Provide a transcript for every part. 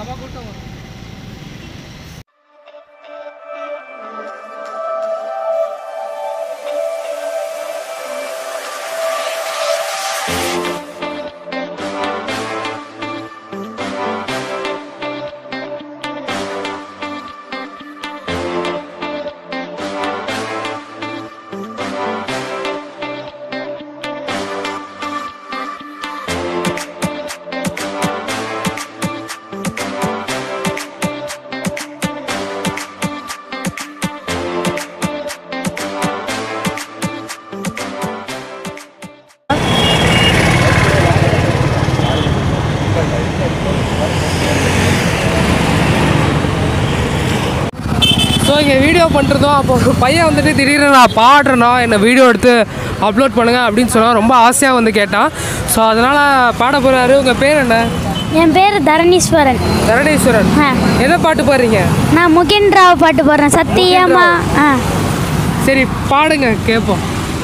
So இங்கே video பண்ணுறதும் அப்போ ஒரு பையன் வந்துட்டு திடீர்னு நான் பாடுறேன்னா என்னை வீடியோ எடுத்து அப்லோட் பண்ணுங்க அப்படின்னு சொன்னால் ரொம்ப ஆசையாக வந்து கேட்டான் ஸோ அதனால் பாட போகிறாரு உங்கள் பேர் என்ன என் பேர் தரணீஸ்வரன் தரணீஸ்வரன் ஆ எதை பாட்டு பாடுறீங்க நான் முகின்ராவ் பாட்டு போடுறேன் சத்தியமா ஆ சரி பாடுங்க கேட்போம்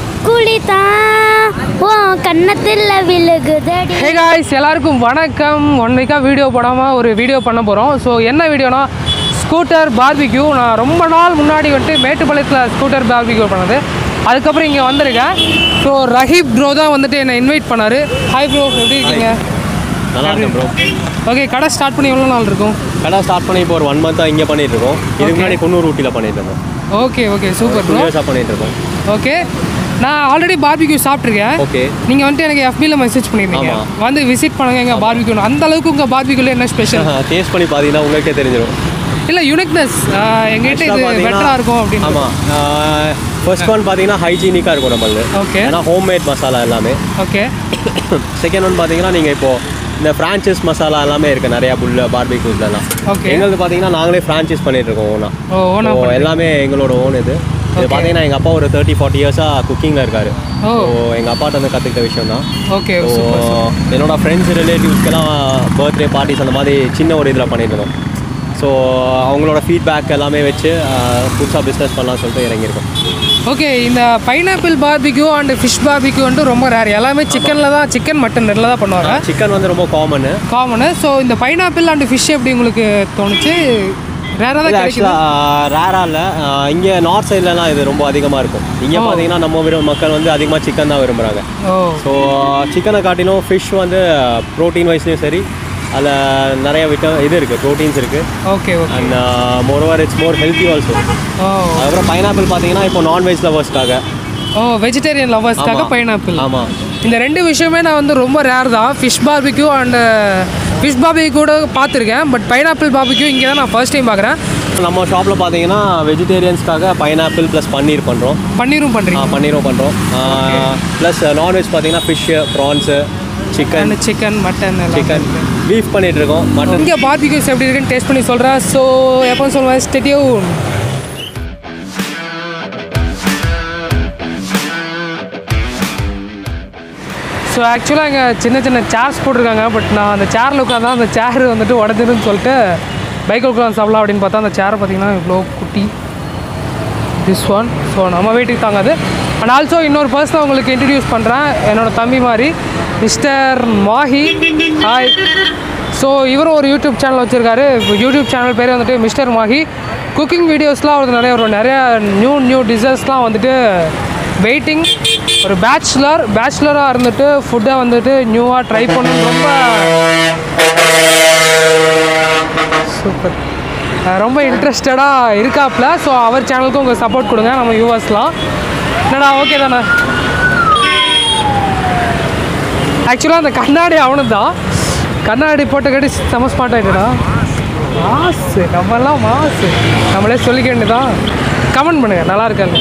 குளிதான் ஓ கன்னத்தில் விழுகுதடி ஹே காய்ஸ் எல்லாருக்கும் வணக்கம் ஒன் வீக்காக வீடியோ போடாமல் ஒரு வீடியோ பண்ண போகிறோம் ஸோ என்ன வீடியோனா ஸ்கூட்டர் பார்பிக்யூ நான் ரொம்ப நாள் முன்னாடி வந்துட்டு மேட்டுப்பாளையத்தில் ஸ்கூட்டர் பார்பிக்யூ பண்ணது அதுக்கப்புறம் இங்கே வந்திருக்கேன் ஸோ ரஹீப் ப்ரோ தான் வந்துட்டு என்னை இன்வைட் பண்ணார் ஹாய் ப்ரோ எப்படி இருக்கீங்க நல்லா இருக்கேன் ப்ரோ ஓகே கடை ஸ்டார்ட் பண்ணி எவ்வளோ நாள் இருக்கும் கடை ஸ்டார்ட் பண்ணி இப்போ ஒரு ஒன் மந்த்தாக இங்கே பண்ணிட்டு இருக்கோம் இதுக்கு முன்னாடி குன்னூர் ஊட்டியில் பண்ணிட்டு இருந்தோம் okay okay super two bro இயர்ஸாக பண்ணிட்டு இருக்கோம் ஓகே நான் ஆல்ரெடி பார்பிக்யூ சாப்பிட்ருக்கேன் ஓகே நீங்கள் வந்துட்டு எனக்கு FB-ல மெசேஜ் பண்ணியிருந்தீங்க ஆமா. வந்து விசிட் பண்ணுங்க எங்கள் பார்பிக்யூ அந்த அளவுக்கு உங்கள் பார்பிக்யூல என்ன ஸ்பெஷல் டேஸ்ட் பண்ணி பார்த்தீங்கன்னா உங்களுக்கே தெரிஞ்சிடும் இல்லை யூனிக்னஸ் எங்ககிட்ட இது பெட்டராக இருக்கும் அப்படின்னு ஆமாம் ஃபர்ஸ்ட் ஒன் பார்த்தீங்கன்னா ஹைஜீனிக்காக இருக்கும் நம்மளது ஓகே ஏன்னா ஹோம்மேட் மசாலா எல்லாமே ஓகே செகண்ட் ஒன் பார்த்தீங்கன்னா நீங்கள் இப்போ இந்த ஃப்ரான்ச்சைஸ் மசாலா எல்லாமே இருக்குது நிறையா புல்ல பார்பிக்யூஸ்லாம் ஓகே எங்களுக்கு பார்த்தீங்கன்னா நாங்களே ஃப்ரான்ச்சைஸ் பண்ணிட்டு இருக்கோம் ஓனா ஓ ஓனா ஸோ எல்லாமே எங்களோட ஓன் இது இது பார்த்தீங்கன்னா எங்கள் அப்பா ஒரு தேர்ட்டி ஃபார்ட்டி இயர்ஸாக குக்கிங்கில் இருக்காரு ஓ ஸோ எங்கள் அப்பாட்ட வந்து கற்றுக்கிட்ட விஷயம் தான் ஓகே ஸோ என்னோட ஃப்ரெண்ட்ஸ் ரிலேட்டிவ்ஸ்க்கெல்லாம் பர்த்டே பார்ட்டிஸ் அந்த மாதிரி சின்ன ஒரு இதில் பண்ணிட்டு இருந்தோம் ஸோ அவங்களோட ஃபீட்பேக் எல்லாமே வச்சு புதுசாக பிஸ்னஸ் பண்ணலாம்னு சொல்லிட்டு இறங்கியிருக்கோம் ஓகே இந்த pineapple barbecue and fish barbecue வந்து ரொம்ப ரேர் எல்லாமே சிக்கனில் தான் சிக்கன் மட்டன் ரெண்டில் தான் பண்ணுவாங்க சிக்கன் வந்து ரொம்ப காமனு காமனு ஸோ இந்த பைனாப்பிள் அண்ட் ஃபிஷ் எப்படி உங்களுக்கு தோணுச்சு ரேராக தான் கிடைக்குது ஆக்சுவலாக ரேராக இல்லை இங்கே நார்த் சைட்லலாம் இது ரொம்ப அதிகமாக இருக்கும் இங்கே பார்த்தீங்கன்னா நம்ம விரும்ப மக்கள் வந்து அதிகமாக சிக்கன் தான் விரும்புகிறாங்க ஓ ஸோ சிக்கனை காட்டிலும் ஃபிஷ் வந்து ப்ரோட்டீன் வைஸ்லேயும் சரி அதில் நிறைய விட்ட இது இருக்குது ப்ரோட்டீன்ஸ் இருக்குது okay okay and moreover it's more healthy also ஓ அதுக்கப்புறம் பைனாப்பிள் பார்த்தீங்கன்னா இப்போ நான்வெஜ் லவர்ஸ்க்காக ஓ வெஜிடேரியன் லவர்ஸ்க்காக ஆமா. பைனாப்பிள் ஆமாம் இந்த ரெண்டு விஷயமே நான் வந்து ரொம்ப ரேர் தான் fish barbecue and fish barbecue கூட பார்த்துருக்கேன் பட் பைனாப்பிள் பார்பிக்யூ இங்கே தான் நான் ஃபர்ஸ்ட் டைம் பார்க்குறேன் நம்ம ஷாப்பில் பார்த்தீங்கன்னா வெஜிடேரியன்ஸ்க்காக பைனாப்பிள் ப்ளஸ் பன்னீர் பண்ணுறோம் பன்னீரும் பண்ணுறீங்க பன்னீரும் பண்ணுறோம் ப்ளஸ் நான்வெஜ் பார்த்தீங்கன்னா fish prawns chicken and chicken mutton chicken beef பண்ணிட்டு இருக்கோம் மட்டன் இங்கே பார்பிக்யூஸ் எப்படி இருக்குன்னு டேஸ்ட் பண்ணி சொல்கிறேன் ஸோ எப்போ சொல்லுவேன் ஸ்டெடியூ ஸோ ஆக்சுவலாக இங்கே சின்ன சின்ன சேர்ஸ் போட்டிருக்காங்க பட் நான் அந்த சேரில் உட்காந்தா அந்த சேர் வந்துட்டு உடஞ்சிருன்னு சொல்லிட்டு பைக்கில் உட்காந்து சாப்பிடலாம் அப்படின்னு பார்த்தா அந்த சேரை பார்த்தீங்கன்னா இவ்வளோ குட்டி திஸ் ஒன் ஸோ நம்ம வீட்டுக்கு தாங்காது அண்ட் ஆல்சோ இன்னொரு பர்சனை உங்களுக்கு இன்ட்ரடியூஸ் பண்ணுறேன் என்னோட தம்பி மாதிரி மிஸ்டர் மாஹி ஹாய் ஸோ இவரும் ஒரு யூடியூப் சேனல் வச்சுருக்காரு யூடியூப் சேனல் பேர் வந்துட்டு மிஸ்டர் மாஹி குக்கிங் வீடியோஸ்லாம் அவருக்கு நிறைய வரும் நிறைய நியூ நியூ டிஷஸ்லாம் வந்துட்டு வெயிட்டிங் ஒரு பேச்சுலர் பேச்சுலராக இருந்துட்டு ஃபுட்டை வந்துட்டு நியூவாக ட்ரை பண்ணணும் ரொம்ப சூப்பர் அஹ் ரொம்ப இன்ட்ரெஸ்டடாக இருக்காப்புல ஸோ அவர் சேனலுக்கும் உங்கள் சப்போர்ட் கொடுங்க நம்ம யூவர்ஸ்லாம் என்னடா ஓகே தானே ஆக்சுவலாக அந்த கண்ணாடி அவனு தான் கண்ணாடி போட்ட கட்டி செம ஸ்மார்ட் ஆகிட்டடா மாசு நம்மலாம் மாசு நம்மளே சொல்லிக்க வேண்டியதான் கமெண்ட் பண்ணுங்கள் நல்லா இருக்காங்க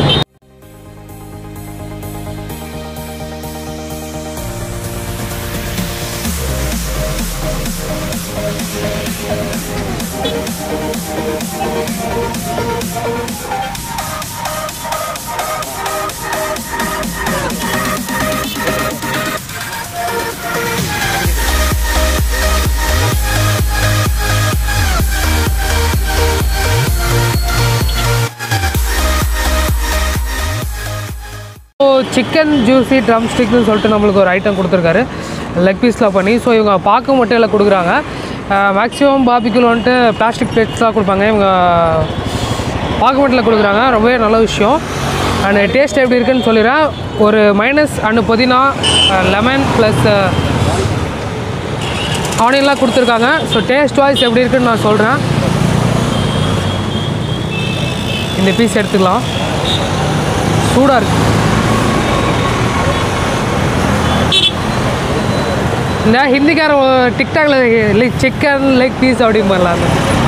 ஸோ சிக்கன் ஜூஸி ட்ரம் ஸ்டிக்னு சொல்லிட்டு நம்மளுக்கு ஒரு ஐட்டம் கொடுத்துருக்காரு லெக் பீஸில் பண்ணி ஸோ இவங்க பார்க்க மட்டும் இல்லை கொடுக்குறாங்க மேக்ஸிமம் பாபிக்குள் வந்துட்டு பிளாஸ்டிக் பிளேட்ஸ் தான் கொடுப்பாங்க இவங்க பாக்குமெண்ட்டில் கொடுக்குறாங்க ரொம்பவே நல்ல விஷயம் அண்ட் டேஸ்ட் எப்படி இருக்குன்னு சொல்லிடுறேன் ஒரு மைனஸ் அண்டு புதினா லெமன் ப்ளஸ் ஆனியன்லாம் கொடுத்துருக்காங்க ஸோ டேஸ்ட் வாய்ஸ் எப்படி இருக்குன்னு நான் சொல்கிறேன் இந்த பீஸ் எடுத்துக்கலாம் சூடாக இருக்கு இந்த ஹிந்திக்காரன் டிக்டாக்ல லைக் சிக்கன் லைக் பீஸ் அப்படின்னு பண்ணலாம்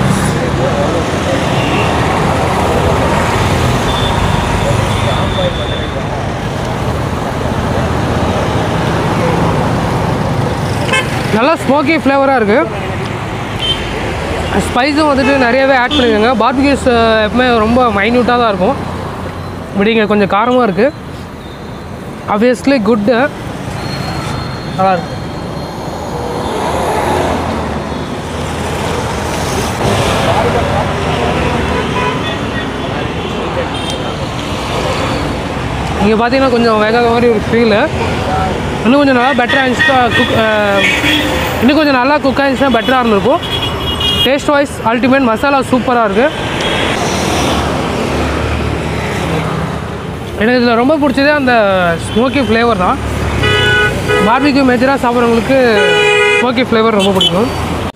நல்லா ஸ்மோக்கி ஃப்ளேவராக இருக்குது ஸ்பைஸும் வந்துட்டு நிறையவே ஆட் பண்ணியிருக்காங்க பார்பிக்யூஸ் எப்பவுமே ரொம்ப மைன்யூட்டாக தான் இருக்கும் பட் இங்கே கொஞ்சம் காரமாக இருக்குது ஆப்வியஸ்லி குட்டு நல்லா இருக்கு இங்கே பார்த்தீங்கன்னா கொஞ்சம் வேகாத மாதிரி ஒரு ஃபீலு இன்னும் கொஞ்சம் நல்லா பெட்டராக இருந்துச்சுன்னா குக் இன்னும் கொஞ்சம் நல்லா குக் ஆயிருந்துச்சுன்னா பெட்டராக இருந்திருக்கும் டேஸ்ட் வைஸ் அல்டிமேட் மசாலா சூப்பராக இருக்குது எனக்கு இதில் ரொம்ப பிடிச்சதே அந்த ஸ்மோக்கி ஃப்ளேவர் தான் பார்பிக்யூ மேஜராக சாப்பிட்றவங்களுக்கு ஸ்மோக்கி ஃப்ளேவர் ரொம்ப பிடிக்கும்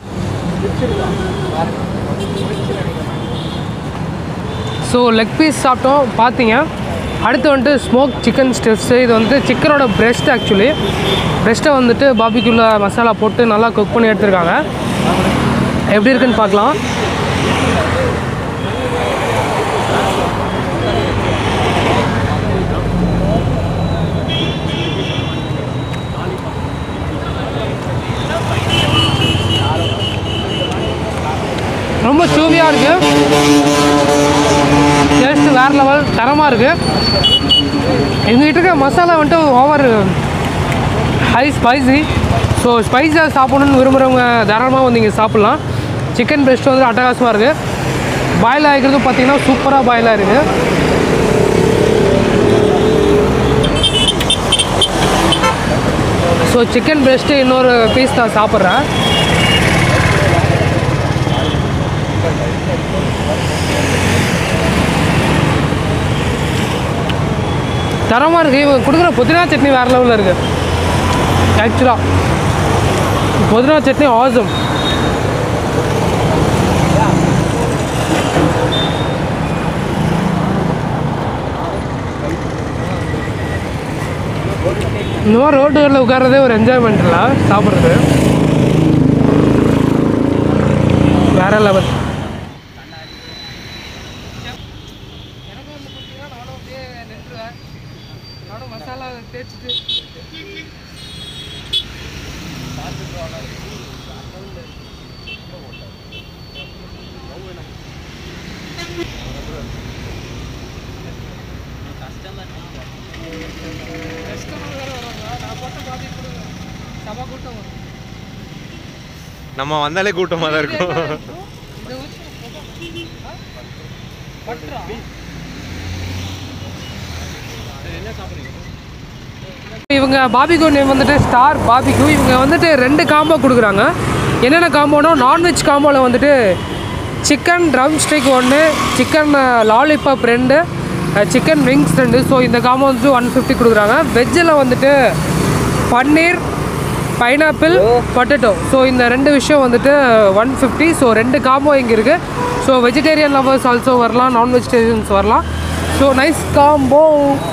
ஸோ லெக் பீஸ் சாப்பிட்டோம் பார்த்தீங்க அடுத்து வந்துட்டு ஸ்மோக் சிக்கன் ஸ்டெப்ஸு இது வந்துட்டு சிக்கனோட breast ஆக்சுவலி breast-அ வந்துட்டு பாபிக்குள்ள மசாலா போட்டு நல்லா குக் பண்ணி எடுத்திருக்காங்க எப்படி இருக்குன்னு பார்க்கலாம் ரொம்ப சூவியாக இருக்குது டேஸ்ட்டு வேறு லெவல் தரமாக இருக்குது எங்ககிட்ட இருக்க மசாலா வந்துட்டு ஓவர் ஹை ஸ்பைசி ஸோ ஸ்பைஸாக சாப்பிடணும்னு விரும்புகிறவங்க தாராளமாக வந்து இங்கே சாப்பிட்லாம் சிக்கன் breast வந்து அட்டகாசமாக இருக்குது பாயில் ஆகிக்கிறதும் பார்த்தீங்கன்னா சூப்பராக பாயில் ஆகிருக்கு ஸோ சிக்கன் breast இன்னொரு பீஸ் நான் சாப்பிட்றேன் தரமாக இருக்குது இவங்க கொடுக்குற புதினா சட்னி வேறு லெவலில் இருக்குது ஆக்சுவலாக புதினா சட்னி ஆசம் இந்த மாதிரி ரோட்டுகளில் உட்கார்றதே ஒரு என்ஜாய்மெண்ட் இல்லை சாப்பிட்றது வேற லெவல் எனக்கும் வந்து பார்த்தீங்கன்னா நானும் அப்படியே நின்றுவேன் நானும் மசாலா தேய்ச்சிட்டு கஸ்டமர் வேறு வராங்க நான் போட்ட பாதி கொடுங்க செம கூட்டம் வரும் நம்ம வந்தாலே கூட்டமாக தான் இருக்கும் இந்த ஊசி பட்ரா இவங்க பாபிக்யூ நேம் வந்துட்டு ஸ்டார் பாபிக்யூ இவங்க வந்துட்டு ரெண்டு காம்போ கொடுக்குறாங்க என்னென்ன காம்போனா நான்வெஜ் காம்போவில் வந்துட்டு சிக்கன் ட்ரம் ஸ்டிக் ஒன்று சிக்கன் லாலிபாப் ரெண்டு சிக்கன் விங்ஸ் ரெண்டு ஸோ இந்த காம்போ வந்துட்டு ஒன் ஃபிஃப்டி கொடுக்குறாங்க வெஜ்ஜில் வந்துட்டு பன்னீர் பைனாப்பிள் பொட்டேட்டோ ஸோ இந்த ரெண்டு விஷயம் வந்துட்டு ஒன் ஃபிஃப்டி ஸோ ரெண்டு காம்போ இங்கே இருக்குது ஸோ வெஜிடேரியன் லவர்ஸ் ஆல்சோ வரலாம் நான் வெஜிடேரியன்ஸ் வரலாம் ஸோ நைஸ் காம்போ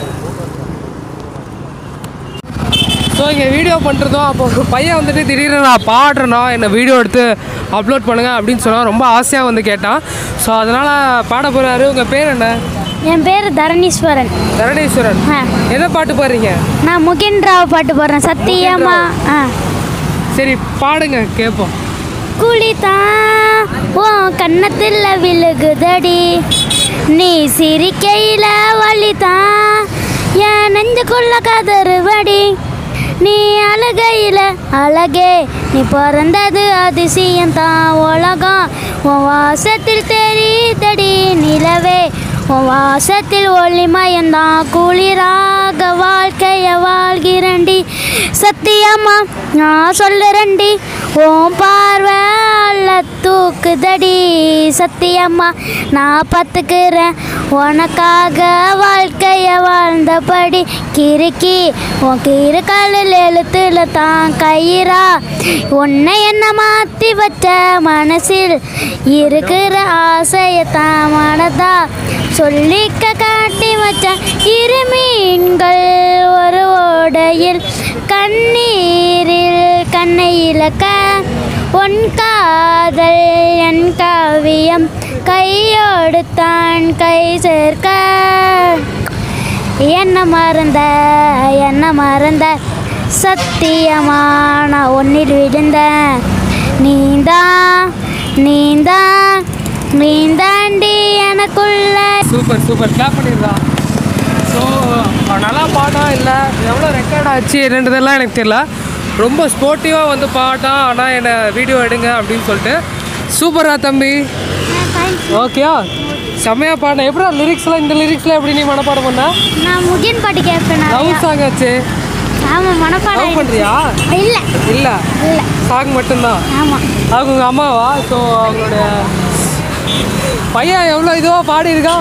ஸோ இங்கே வீடியோ பண்ணுறதும் அப்போ ஒரு பையன் வந்துட்டு திடீர்னு நான் பாடுறேன்னா என்னை வீடியோ எடுத்து அப்லோட் பண்ணுங்க அப்படின்னு சொன்னால் ரொம்ப ஆசையாக வந்து கேட்டான் ஸோ அதனால் பாட போகிறாரு உங்கள் பேர் என்ன என் பேர் தரணீஸ்வரன் தரணீஸ்வரன் ஆ என்ன பாட்டு பாடுறீங்க நான் முகின் ராவ் பாட்டு போடுறேன் சத்தியமா ஆ சரி பாடுங்க கேட்போம் குளிதான் உன் கன்னத்தில் விழுகுதடி நீ சிரிக்கையில வலிதான் என் நெஞ்சுக்குள்ள கதறுவடி நீ அழுகையில அழகே நீ பிறந்தது அதிசயம் தான் உலகம் உன் வாசத்தில் தெரியுதடி நிலவே உன் வாசத்தில் ஒளிமயந்தான் குளிராக வாழ்க்கைய வாழ்கிறண்டி சத்தியம்மா நான் சொல்லுறண்டி உன் பார்வை தலை தூக்குதடி சத்தியம்மா நான் பார்த்துக்கிறேன் உனக்காக வாழ்க்கைய வாழ்ந்தபடி கிறுக்கி உன் கீறு காலில் எழுத்துல தான் கயிறா உன்னை என்ன மாற்றி வச்ச மனசில் இருக்கிற ஆசையை தான் மனதா சொல்லிக்க காட்டி வச்ச இரு மீன்கள் ஒரு ஓடையில் கண்ணீரில் கண்ணை இழக்க உன் காதல் என் காவியம் கையோடு தான் கை சேர்க்க என்ன மறந்த என்ன மறந்த சத்தியமான ஒன்னில் விழுந்த நீந்தான் நீந்தான் நீந்தாண்டி எனக்குள்ள சூப்பர் சூப்பர் கிளாப் பண்ணியிருந்தான் ஸோ நல்லா பாட்டா இல்லை எவ்வளோ ரெக்கார்ட் ஆச்சு என்னன்றதெல்லாம் எனக்கு தெரியல ரொம்ப ஸ்போர்ட்டிவாக வந்து பாட்டா ஆனால் என்னை வீடியோ எடுங்க அப்படின்னு சொல்லிட்டு சூப்பரா தம்பி ஓகேயா செம்மையாக பாடின எப்படா லிரிக்ஸ்லாம் இந்த லிரிக்ஸ்லாம் எப்படி நீ மனப்பாடம் பண்ண நான் முகின் பாட்டு கேட்பேன் லவ் நிறையா. சாங் ஆச்சு ஆமா மனப்பாடம் லவ் பண்ணுறியா இல்லை இல்லை இல்லை சாங் மட்டும்தான் ஆமாம் அவங்க உங்கள் அம்மாவா ஸோ அவங்களுடைய பையன் எவ்வளோ இதுவாக பாடியிருக்கான்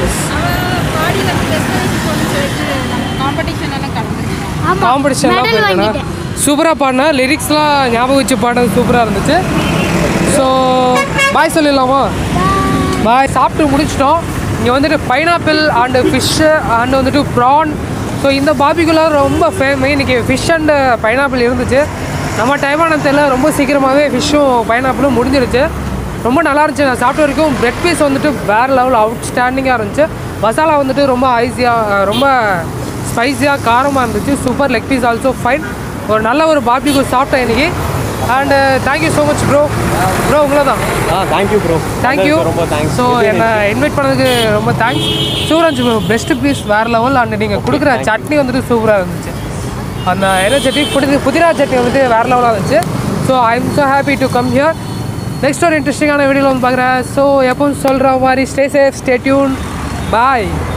ஆமாம் காம்படிஷன்லாம் மெடல் போயிருக்கேன் வாங்கிட்டேன் சூப்பராக பாடினேன் லிரிக்ஸ்லாம் ஞாபகம் வச்சு பாடினது சூப்பராக இருந்துச்சு ஸோ பாய் சொல்லிடலாமா பாய் சாப்பிட்டு முடிச்சிட்டோம் இங்கே வந்துட்டு பைனாப்பிள் அண்டு ஃபிஷ்ஷு அண்டு வந்துட்டு ப்ரான் ஸோ இந்த பாபிக்குலாம் ரொம்ப ஃபேமஸ் இன்றைக்கி ஃபிஷ் அண்டு பைனாப்பிள் இருந்துச்சு நம்ம டைமான தெரியல ரொம்ப சீக்கிரமாகவே ஃபிஷ்ஷும் பைனாப்பிளும் முடிஞ்சிருச்சு ரொம்ப நல்லா இருந்துச்சு நான் சாப்பிட்ட வரைக்கும் பிரெட் பீஸ் வந்துட்டு வேறு லெவல் அவுட் ஸ்டாண்டிங்காக இருந்துச்சு மசாலா வந்துட்டு ரொம்ப ஐஸியாக ரொம்ப ஸ்பைஸியாக காரமாக இருந்துச்சு super leg piece also fine ஒரு நல்ல ஒரு பாபிக்கு சாப்பிட்டேன் இன்னைக்கு and thank you so much bro bro உங்களை தான் ஆ தேங்க்யூ ப்ரோ தேங்க்யூ ரொம்ப தேங்க்ஸ் ஸோ என்னை இன்வைட் பண்ணதுக்கு ரொம்ப தேங்க்ஸ் சூப்பராக ப்ரோ பெஸ்ட் பீஸ் வேறு லெவல் அண்ட் நீங்கள் கொடுக்குற சட்னி வந்துட்டு சூப்பராக இருந்துச்சு அந்த என்ன சட்னி புதி புதினா சட்னி வந்துட்டு வேறு லெவலாக இருந்துச்சு so I am so happy to come here next ஒரு இன்ட்ரெஸ்டிங்கான வீடியோவில் வந்து பார்க்குறேன் ஸோ எப்பவும் சொல்கிற மாதிரி ஸ்டே சேஃப் ஸ்டே டியூன் பாய்